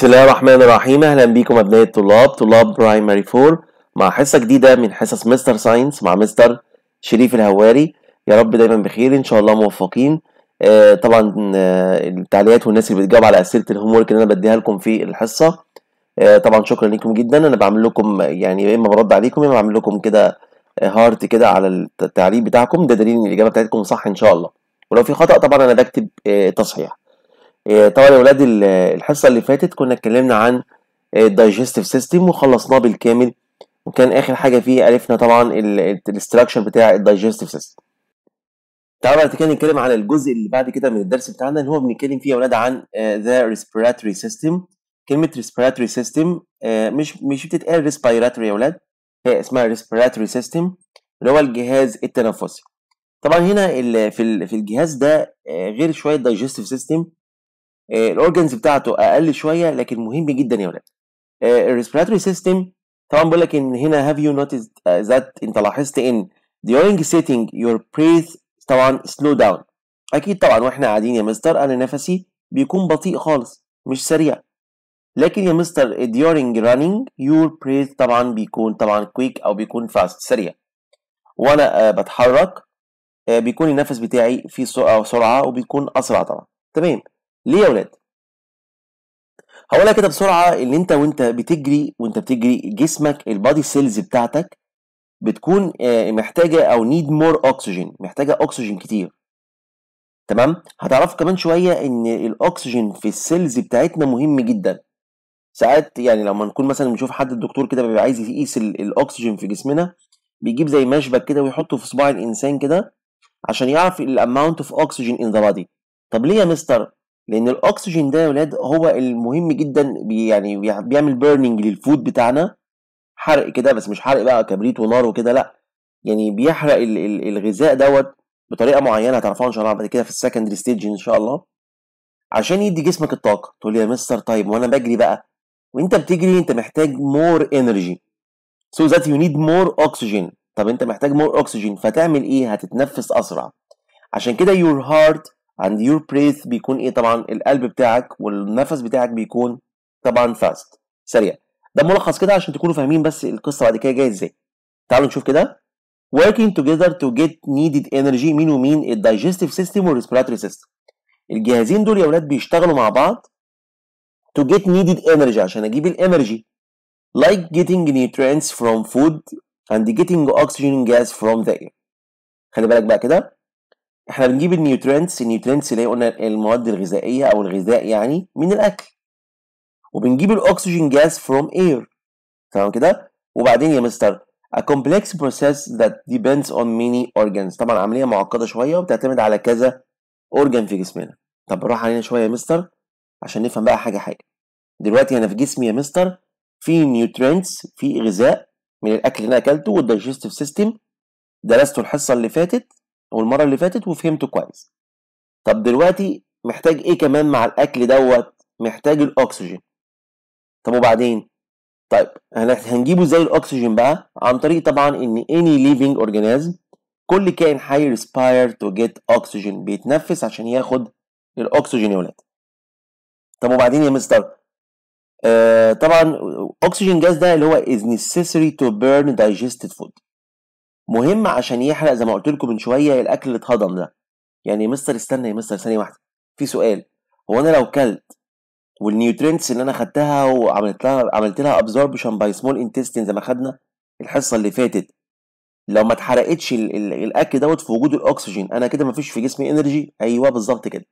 بسم الله الرحمن الرحيم اهلا بيكم ابناء الطلاب طلاب برايمري 4 مع حصه جديده من حصص مستر ساينس مع مستر شريف الهواري يا رب دايما بخير ان شاء الله موفقين آه طبعا آه التعليقات والناس اللي بتجاوب على اسئله الهوم ورك اللي انا بديها لكم في الحصه آه طبعا شكرا لكم جدا انا بعمل لكم يعني يا اما برد عليكم يا اما بعمل لكم كده هارت كده على التعليق بتاعكم ده دليل ان الاجابه بتاعتكم صح ان شاء الله ولو في خطا طبعا انا بكتب آه تصحيح طبعا يا ولاد الحصه اللي فاتت كنا اتكلمنا عن الدايجستيف سيستم وخلصناه بالكامل وكان اخر حاجه فيه عرفنا طبعا الاستراكشر بتاع الدايجستيف سيستم تعالوا بعد كده نتكلم على الجزء اللي بعد كده من الدرس بتاعنا اللي هو بنتكلم فيه يا ولاد عن ذا ريسبيراتوري سيستم كلمه ريسبيراتوري سيستم مش مش بتتقال ريسبيراتوري يا ولاد هي اسمها ريسبيراتوري سيستم اللي هو الجهاز التنفسي طبعا هنا في في الجهاز ده غير شويه دايجستيف سيستم الاورجنز بتاعته اقل شويه لكن مهم جدا يا ولاد الريسبيراتوري سيستم طبعا بقول لك ان هنا have you noticed uh, that انت لاحظت ان during sitting your breath طبعا slow down اكيد طبعا واحنا قاعدين يا مستر انا نفسي بيكون بطيء خالص مش سريع لكن يا مستر during running your breath طبعا بيكون طبعا quick او بيكون fast سريع وانا uh, بتحرك uh, بيكون النفس بتاعي فيه سرعه وبيكون اسرع طبعا تمام ليه يا ولاد هقولها كده بسرعه اللي انت وانت بتجري وانت بتجري جسمك البادي سيلز بتاعتك بتكون محتاجه او نيد مور اكسجين محتاجه اكسجين كتير تمام هتعرفوا كمان شويه ان الاكسجين في السيلز بتاعتنا مهم جدا ساعات يعني لما نكون مثلا بنشوف حد الدكتور كده بيبقى عايز يقيس الاكسجين في جسمنا بيجيب زي مشبك كده ويحطه في صباع الانسان كده عشان يعرف الاماونت اوف اكسجين ان ذا بادي طب ليه يا مستر لان الاكسجين ده يا ولاد هو المهم جدا بي يعني بيعمل بيرنينج للفود بتاعنا حرق كده بس مش حرق بقى كبريت ونار وكده لا يعني بيحرق ال ال الغذاء دوت بطريقه معينه هتعرفوها ان شاء الله بعد كده في السكندري ستيج ان شاء الله عشان يدي جسمك الطاقه تقول لي يا مستر طيب وانا بجري بقى وانت بتجري انت محتاج مور انرجي سو ذات يو نيد مور اوكسجين طب انت محتاج مور اوكسجين فتعمل ايه هتتنفس اسرع عشان كده your heart and your breath بيكون ايه طبعا القلب بتاعك والنفس بتاعك بيكون طبعا fast سريع ده ملخص كده عشان تكونوا فاهمين بس القصه بعد كده جايه ازاي تعالوا نشوف كده working together to get needed energy مين ومين الدايجستيف سيستم والريسبيراتوري سيستم الجهازين دول يا اولاد بيشتغلوا مع بعض to get needed energy عشان اجيب الانرجي like getting nutrients from food and getting oxygen gas from the air خلي بالك بقى كده احنا بنجيب النيوترينتس النيوترينتس اللي هي قلنا المواد الغذائيه او الغذاء يعني من الاكل وبنجيب الاكسجين جاز فروم اير تمام كده وبعدين يا مستر a complex process that depends on many organs طبعا عمليه معقده شويه وبتعتمد على كذا اورجان في جسمنا طب بالراحه علينا شويه يا مستر عشان نفهم بقى حاجه حاجه دلوقتي انا في جسمي يا مستر في نيوترينتس في غذاء من الاكل اللي انا اكلته والدايجستيف سيستم درسته الحصه اللي فاتت او المره اللي فاتت وفهمته كويس طب دلوقتي محتاج ايه كمان مع الاكل دوت محتاج الاكسجين طب وبعدين طيب هنجيبه ازاي الاكسجين بقى عن طريق طبعا ان any living organism كل كائن حي respire to get oxygen بيتنفس عشان ياخد الاكسجين يا ولاد طب وبعدين يا مستر آه طبعا اكسجين جاز ده اللي هو is necessary to burn digested food مهم عشان يحرق زي ما قلت لكم من شويه الاكل اللي اتهضم ده يعني يا مستر استنى يا مستر ثانيه واحده في سؤال هو انا لو كلت والنيوترينتس اللي انا خدتها وعملت لها عملت لها ابزوربشن باي سمول انتستين زي ما خدنا الحصه اللي فاتت لو ما اتحرقتش ال ال الاكل دوت في وجود الاكسجين انا كده ما فيش في جسمي انرجي ايوه بالظبط كده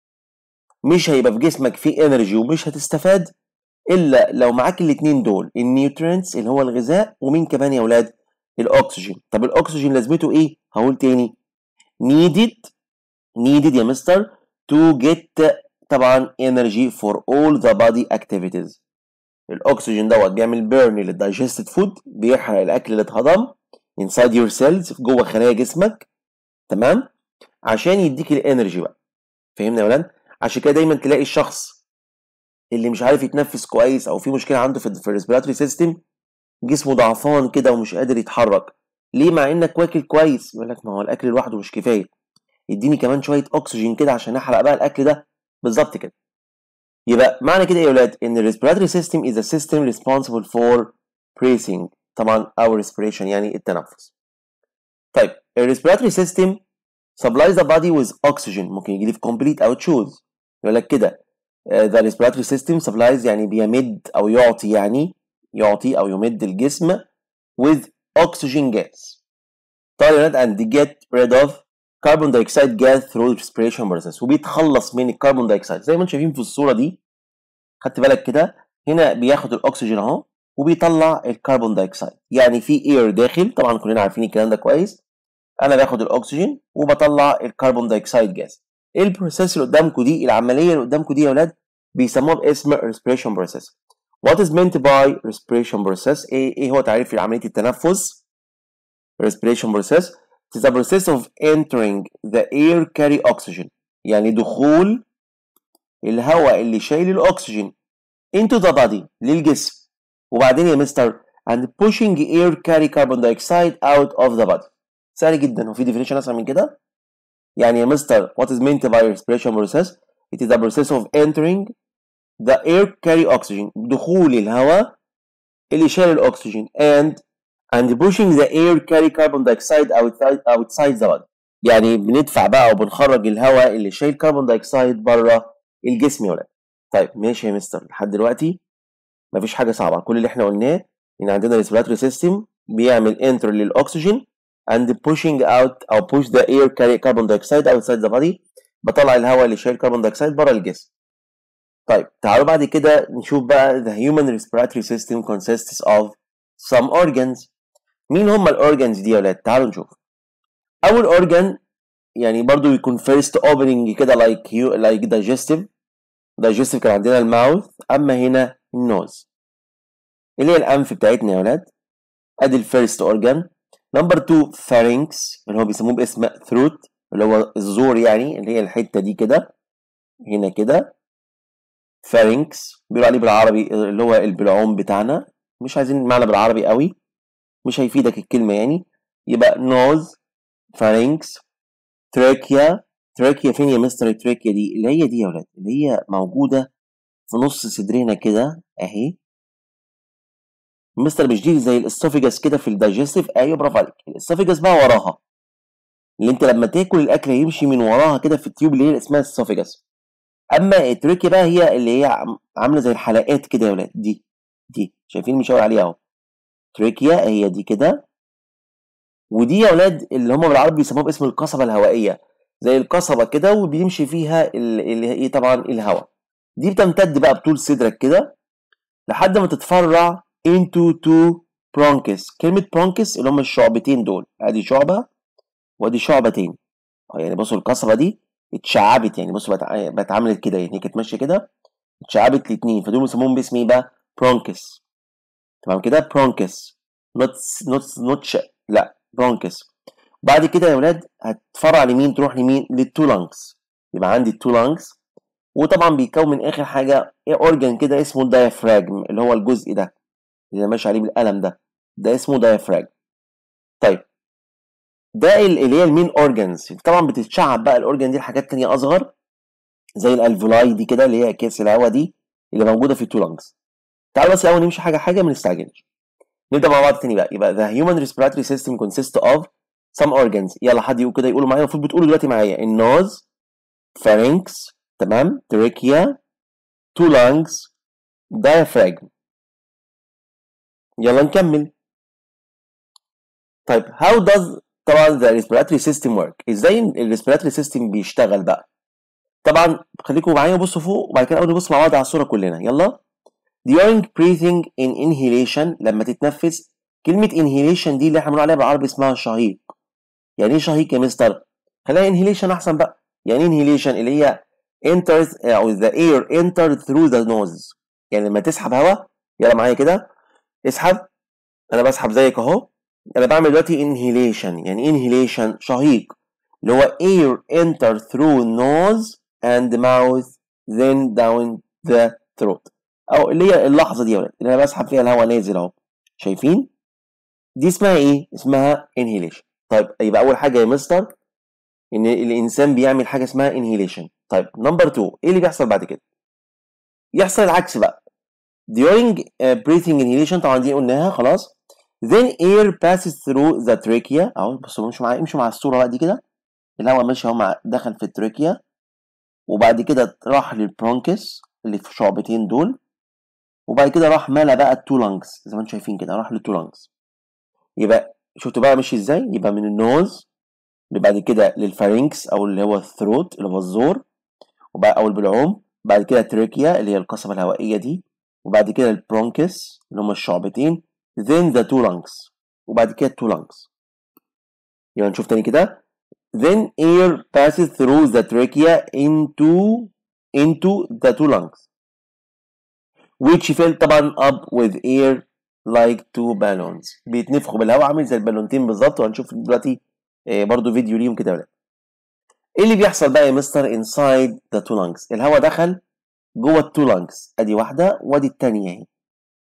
مش هيبقى في جسمك في انرجي ومش هتستفاد الا لو معاك الاتنين دول النيوترينتس اللي هو الغذاء ومين كمان يا اولاد الاكسجين طب الاكسجين لازمته ايه هقول تاني needed needed يا مستر to get طبعا energy for all the body activities الاكسجين دوت بيعمل بيرن للدايجستد فود بيحرق الاكل اللي اتهضم inside your cells جوه خلايا جسمك تمام عشان يديك الانرجي بقى فهمنا يا ولاد عشان كده دايما تلاقي الشخص اللي مش عارف يتنفس كويس او في مشكله عنده في الريسبيراتوري سيستم جسمه ضعفان كده ومش قادر يتحرك ليه مع انك واكل كويس يقول لك ما هو الاكل لوحده مش كفايه اديني كمان شويه اكسجين كده عشان احرق بقى الاكل ده بالظبط كده يبقى معنى كده ايه يا ولاد ان ال respiratory system is a system responsible for breathing طبعا our respiration يعني التنفس طيب ال respiratory system supplies the body with oxygen ممكن يجي لي في complete او choose يقول لك كده uh, the respiratory system supplies يعني بيمد او يعطي يعني يعطي او يمد الجسم with oxygen gas tolerant and get rid of carbon dioxide gas through respiration process وبيتخلص من الكربون دايوكسيد زي ما انتم شايفين في الصوره دي خدت بالك كده هنا بياخد الاكسجين اهو وبيطلع الكربون دايوكسيد يعني في اير داخل طبعا كلنا عارفين الكلام ده كويس انا باخد الاكسجين وبطلع الكربون دايوكسيد جاز ايه البروسيس اللي قدامكم دي العمليه اللي قدامكم دي يا اولاد بيسموها باسم respiration process what is meant by respiration process ايه ايه هو تعريف عمليه التنفس respiration process it is a process of entering the air carry oxygen يعني دخول الهواء اللي شايل الاكسجين into the body للجسم وبعدين يا مستر and pushing air carry carbon dioxide out of the body سهل جدا هو في definition اسهل من كده يعني يا مستر what is meant by respiration process it is a process of entering the air carry oxygen دخول الهواء اللي شايل الاكسجين and and pushing the air carry carbon dioxide outside outside the body يعني بندفع بقى وبنخرج الهواء اللي شايل كربون دايوكسيد بره الجسم يا ولاد طيب ماشي يا مستر لحد دلوقتي مفيش حاجه صعبه كل اللي احنا قلناه ان عندنا respiratory system بيعمل enter للاكسجين and pushing out او push the air carry carbon dioxide outside the body بطلع الهواء اللي شايل كربون دايوكسيد بره الجسم طيب تعالوا بعد كده نشوف بقى the human respiratory system consists of some organs مين هم الاورجانز دي يا ولاد تعالوا نشوف اول اورجان يعني برضو يكون first opening كده like you like digestive digestive كان عندنا الماوث اما هنا النوز اللي هي الانف بتاعتنا يا ولاد ادي الفيرست اورجان نمبر 2 pharynx اللي هو بيسموه باسم throat اللي هو الزور يعني اللي هي الحته دي كده هنا كده pharynx بيقولوا عليه بالعربي اللي هو البلعوم بتاعنا مش عايزين معنى بالعربي قوي مش هيفيدك الكلمه يعني يبقى nose pharynx trachea trachea فين يا مستر التراكيا دي اللي هي دي يا ولاد اللي هي موجوده في نص صدرنا كده اهي مستر مش دي زي الاسوفيجاس كده في الدايجستيف ايوه برافو عليك الاسوفيجاس بقى وراها اللي انت لما تاكل الاكل هيمشي من وراها كده في التيوب اللي هي اسمها الاسوفيجاس اما التراكيا بقى هي اللي هي عامله زي الحلقات كده يا ولاد دي دي شايفين مشاور عليها اهو تراكيا هي دي كده ودي يا ولاد اللي هم بالعربي بيسموها باسم القصبه الهوائيه زي القصبه كده وبيمشي فيها اللي هي طبعا الهواء دي بتمتد بقى بطول صدرك كده لحد ما تتفرع into two bronchus كلمة bronchus اللي هم الشعبتين دول ادي شعبة وادي شعبة تاني يعني بصوا القصبة دي اتشعبت يعني بصوا بقت عملت كده يعني هي كانت ماشية كده اتشعبت الاتنين فدول بيسموهم باسم ايه بقى bronchus تمام كده bronchus not not not لا bronchus بعد كده يا ولاد هتفرع لمين تروح لمين للتو لانجز يبقى عندي التو لانجز وطبعا بيكون من اخر حاجه ايه اورجان كده اسمه الدايفراجم اللي هو الجزء ده اللي ماشي عليه بالقلم ده ده اسمه دايفراجم طيب ده اللي هي المين اورجانز طبعا بتتشعب بقى الاورجان دي لحاجات تانية اصغر زي الالفولاي دي كده اللي هي كيس الهواء دي اللي موجوده في التو لانجز تعالوا بس الاول نمشي حاجه حاجه ما نستعجلش نبدا مع بعض تاني بقى يبقى the human respiratory system consists of some organs يلا حد يقول كده يقولوا معايا المفروض بتقولوا دلوقتي معايا النوز pharynx تمام trachea two lungs diaphragm يلا نكمل طيب how does طبعا the respiratory system work ازاي ال respiratory system بيشتغل بقى طبعا خليكم معايا بصوا فوق وبعد كده اول نبص مع بعض على الصوره كلنا يلا during breathing in inhalation لما تتنفس كلمه inhalation دي اللي احنا بنقول عليها بالعربي اسمها شهيق يعني ايه شهيق يا مستر خليها inhalation احسن بقى يعني inhalation اللي هي enters او the air entered through the nose يعني لما تسحب هواء يلا معايا كده اسحب انا بسحب زيك اهو انا بعمل دلوقتي inhalation يعني inhalation شهيق اللي هو air enter through nose and mouth then down the throat او اللي هي اللحظه دي يا ولاد اللي انا بسحب فيها الهواء نازل اهو شايفين دي اسمها ايه اسمها inhalation طيب يبقى اول حاجه يا مستر ان الانسان بيعمل حاجه اسمها inhalation طيب نمبر 2 ايه اللي بيحصل بعد كده يحصل العكس بقى during uh, breathing inhalation طبعا دي قلناها خلاص then air passes through the trachea اهو بصوا امشوا معايا امشوا مع الصوره بقى دي كده الهواء ماشي اهو مع دخل في التراكيا وبعد كده راح للبرونكس اللي في شعبتين دول وبعد كده راح ملا بقى التو لانجز زي ما انتم شايفين كده راح للتو لانجز يبقى شفتوا بقى ماشي ازاي يبقى من النوز بعد كده للفارينكس او اللي هو الثروت اللي هو الزور وبقى او البلعوم بعد كده تريكيا اللي هي القصبة الهوائية دي وبعد كده البرونكس اللي هم الشعبتين then the two lungs وبعد كده two lungs يبقى نشوف تاني كده then air passes through the trachea into into the two lungs which fill طبعا up with air like two balloons بيتنفخوا بالهواء عامل زي البالونتين بالظبط وهنشوف دلوقتي آه، برضو فيديو ليهم كده ولا ايه اللي بيحصل بقى يا مستر inside the two lungs الهواء دخل جوه التو lungs ادي واحده وادي التانيه اهي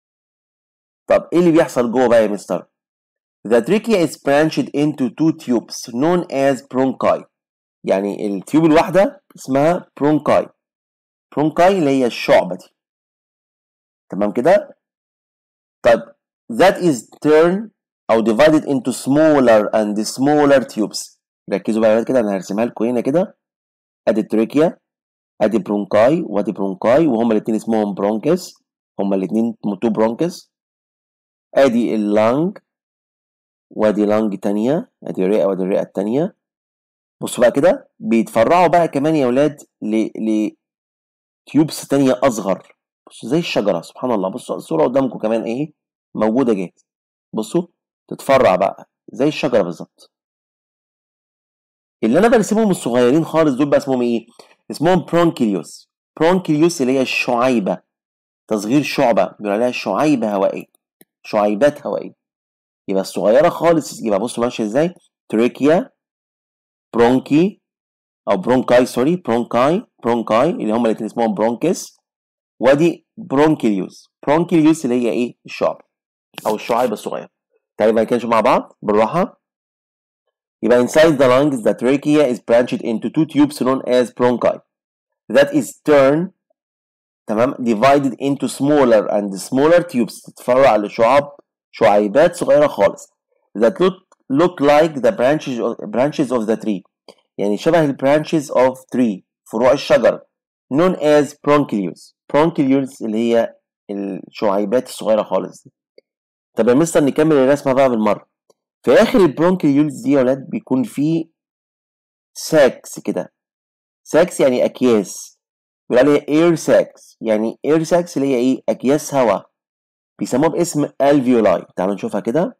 طب ايه اللي بيحصل جوه بقى يا مستر The trachea is branched into two tubes known as bronchi يعني التيوب الواحدة اسمها bronchi bronchi اللي هي الشعبة دي تمام كده طيب that is turned أو divided into smaller and smaller tubes ركزوا بقى كده أنا هرسمها لكم هنا كده أدي التراكيا أدي برونكاي وأدي برونكاي وهما الاتنين اسمهم برونكس هما الاتنين تو برونكس أدي اللانج وادي لانج تانية ادي رئة وادي الرئة التانية بصوا بقى كده بيتفرعوا بقى كمان يا ولاد ل ل تيوبس تانية أصغر بصوا زي الشجرة سبحان الله بصوا الصورة قدامكم كمان إيه موجودة جاهز بصوا تتفرع بقى زي الشجرة بالظبط اللي أنا برسمهم الصغيرين خالص دول بقى اسمهم إيه؟ اسمهم برونكيليوس برونكيليوس اللي هي الشعيبة تصغير شعبة بيقول عليها شعيبة هوائية شعيبات هوائية يبقى الصغيرة خالص يبقى بصوا ماشية ازاي تريكيا برونكي او برونكاي سوري برونكاي برونكاي اللي هما الاتنين اسمهم برونكس وادي برونكيليوس برونكيليوس اللي هي ايه الشعب او الشعيبة الصغيرة طيب ما كانش مع بعض بالراحة يبقى inside the lungs the trachea is branched into two tubes known as bronchi that is turned تمام divided into smaller and smaller tubes تتفرع لشعب شعيبات صغيرة خالص that look, look like the branches of, branches of the tree يعني شبه ال branches of tree فروع الشجر known as bronchioles bronchioles اللي هي الشعيبات الصغيرة خالص دي طب يا مستر نكمل الرسمة بقى بالمرة في آخر البرونكيولز دي يا ولاد بيكون في ساكس كده ساكس يعني أكياس بيقول عليها air sacs يعني air sacs اللي هي إيه أكياس هواء بيسموها باسم alveoli تعالوا نشوفها كده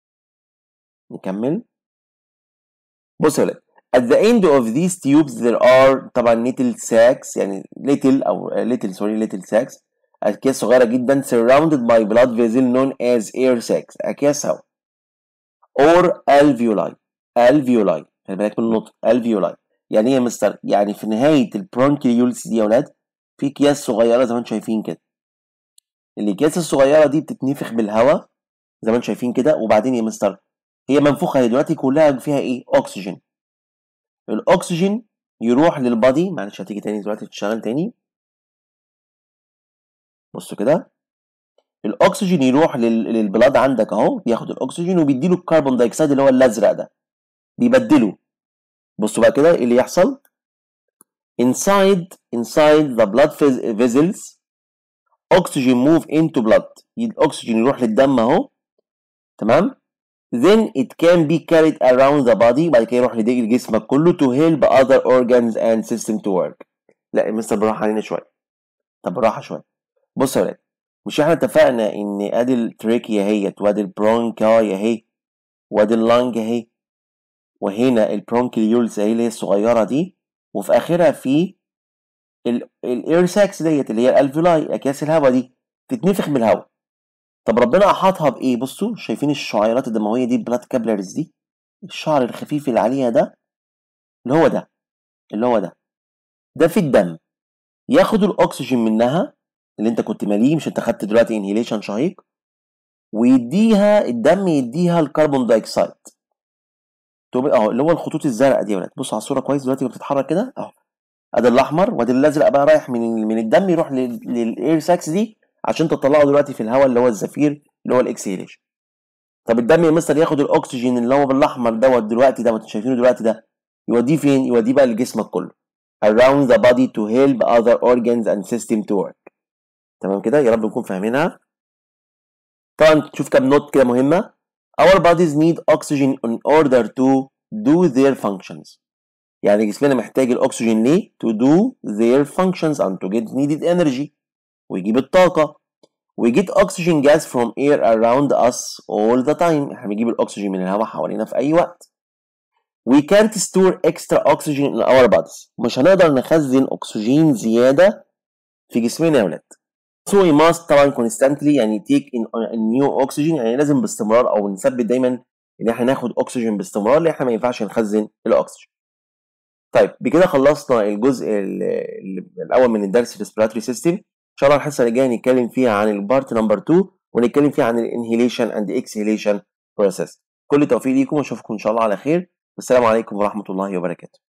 نكمل بص يا ولاد at the end of these tubes there are طبعا little sacs يعني little أو little sorry little sacs أكياس صغيرة جدا surrounded by blood vessel known as air sacs أكياس هواء or alveoli alveoli خلي بالك من النطق alveoli يعني ايه يا مستر؟ يعني في نهاية البرونكيولز دي يا ولاد في أكياس صغيرة زي ما انتم شايفين كده الأكياس الصغيرة دي بتتنفخ بالهواء زي ما انتم شايفين كده وبعدين يا مستر هي منفوخة هي دلوقتي كلها فيها ايه؟ أكسجين الأكسجين يروح للبادي معلش هتيجي تاني دلوقتي تشتغل تاني بصوا كده الأكسجين يروح لل... للبلاد عندك أهو بياخد الأكسجين وبيديله الكربون دايوكسيد اللي هو الأزرق ده بيبدله بصوا بقى كده ايه اللي يحصل inside inside the blood vessels oxygen move into blood الاكسجين يروح للدم اهو تمام then it can be carried around the body بعد كده يروح لديك جسمك كله to help other organs and system to work لا يا مستر بالراحه علينا شويه طب بالراحه شويه بص يا ولاد مش احنا اتفقنا ان ادي التريكيا اهيت وادي البرونكاي اهي وادي اللانج اهي وهنا البرونكيولز اهي اللي هي الصغيره دي وفي اخرها في الاير ساكس ديت اللي هي الالفيولاي اكياس الهواء دي تتنفخ بالهواء طب ربنا احاطها بايه بصوا شايفين الشعيرات الدمويه دي بلاد كابلرز دي الشعر الخفيف اللي عليها ده اللي هو ده اللي هو ده ده في الدم ياخد الاكسجين منها اللي انت كنت ماليه مش انت خدت دلوقتي انهيليشن شهيق ويديها الدم يديها الكربون دايوكسيد تقوم اهو اللي هو الخطوط الزرقاء دي يا ولاد بصوا على الصوره كويس دلوقتي وهي بتتحرك كده اهو ادي الاحمر وادي الازرق بقى رايح من من الدم يروح للاير ساكس دي عشان تطلعه دلوقتي في الهواء اللي هو الزفير اللي هو الاكسيليشن طب الدم يا مستر ياخد الاكسجين اللي هو بالاحمر دوت دلوقتي ده ما انتوا شايفينه دلوقتي ده يوديه فين يوديه بقى لجسمك كله around the body to help other organs and system to work تمام كده يا رب نكون فاهمينها طبعا تشوف كام نوت كده مهمه our bodies need oxygen in order to do their functions يعني جسمنا محتاج الاكسجين ليه to do their functions and to get needed energy ويجيب الطاقه we get oxygen gas from air around us all the time احنا بنجيب الاكسجين من الهواء حوالينا في اي وقت we can't store extra oxygen in our bodies مش هنقدر نخزن اكسجين زياده في جسمنا يا ولاد so we must طبعا constantly يعني take in a new oxygen يعني لازم باستمرار او نثبت دايما ان احنا ناخد اكسجين باستمرار لان احنا ما ينفعش نخزن الاكسجين طيب بكده خلصنا الجزء الاول من الدرس الريسبيراتوري سيستم ان شاء الله الحصه اللي جايه نتكلم فيها عن البارت نمبر 2 ونتكلم فيها عن الانهيليشن اند اكسهيليشن بروسيس كل التوفيق ليكم واشوفكم ان شاء الله على خير والسلام عليكم ورحمه الله وبركاته